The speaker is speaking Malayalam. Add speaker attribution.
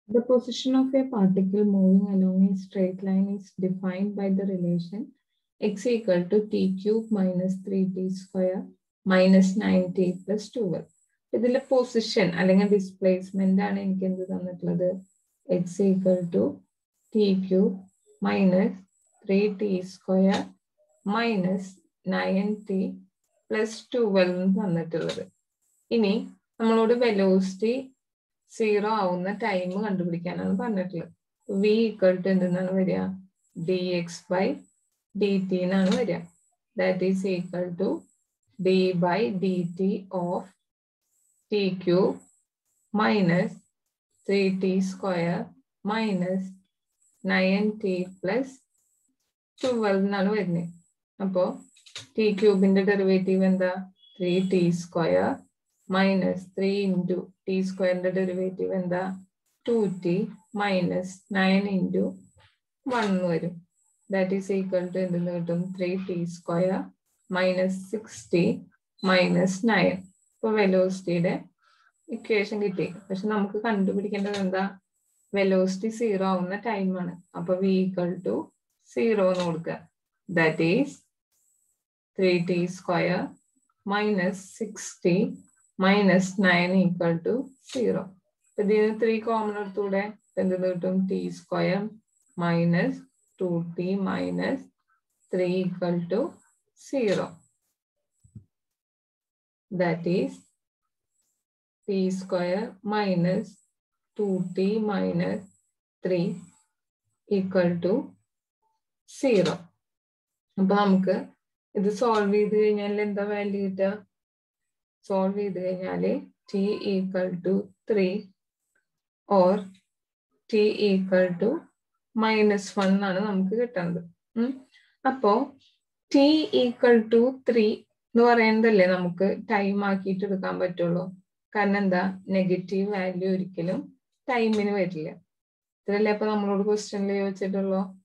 Speaker 1: The position of a particle moving along a straight line is defined by the relation x equal to t cube minus 3t square minus 9t plus 12. ഇതിലെ പൊസിഷൻ അല്ലെങ്കിൽ ഡിസ്പ്ലേസ്മെന്റ് ആണ് എനിക്ക് എന്ത് തന്നിട്ടുള്ളത് x equal to t cube minus three t square minus nine t plus twelve തന്നിട്ടുള്ളത് ഇനി നമ്മളോട് വെലോസിറ്റി സീറോ ആവുന്ന ടൈം കണ്ടുപിടിക്കാനാണ് പറഞ്ഞിട്ടുള്ളത് വി ഈക്വൽ ടു എന്തെന്നാണ് വരിക d x by d t എന്നാണ് വരിക that is equal to d by d t of t cube minus three t square minus nine t plus twelve എന്നാണ് വരുന്നത് അപ്പോൾ ടി ക്യൂബിന്റെ ഡെറിവേറ്റീവ് എന്താ three t square minus three into t സ്ക്വയറിന്റെ ഡെറിവേറ്റീവ് എന്താ two t minus nine into one വരും ദാറ്റ് ഈസ് ഈക്വൽ ടു എന്തെന്ന് കിട്ടും three t square minus six t minus nine ഇപ്പോൾ വെലോസിറ്റിയുടെ ഇക്വേഷൻ കിട്ടി പക്ഷെ നമുക്ക് കണ്ടുപിടിക്കേണ്ടത് എന്താ വെലോസിറ്റി സീറോ ആവുന്ന ടൈമാണ് അപ്പൊ വി ഈക്വൽ ടു സീറോ എന്ന് കൊടുക്കുക that is three t square minus six t minus nine equal to zero ഇതിന് ത്രീ കോമൺ എടുത്തൂടെ എന്ത് കിട്ടും t square minus two t minus three equal to zero that is t square minus two t minus three equal to zero അപ്പൊ നമുക്ക് ഇത് സോൾവ് ചെയ്ത് കഴിഞ്ഞാൽ എന്താ വാല്യൂ കിട്ടുക സോൾവ് ചെയ്ത് കഴിഞ്ഞാൽ t equal to three or t equal to minus one ആണ് നമുക്ക് കിട്ടുന്നത് അപ്പോ ടി ഈക്വൽ ടു ത്രീ എന്ന് പറയുന്നതല്ലേ നമുക്ക് ടൈം ആക്കിയിട്ട് എടുക്കാൻ പറ്റുള്ളൂ കാരണം എന്താ നെഗറ്റീവ് വാല്യൂ ഒരിക്കലും ടൈമിന് വരില്ല ഇത്രല്ലേ അപ്പൊ നമ്മളോട് ക്വസ്റ്റ്യനിൽ ചോദിച്ചിട്ടുള്ളൂ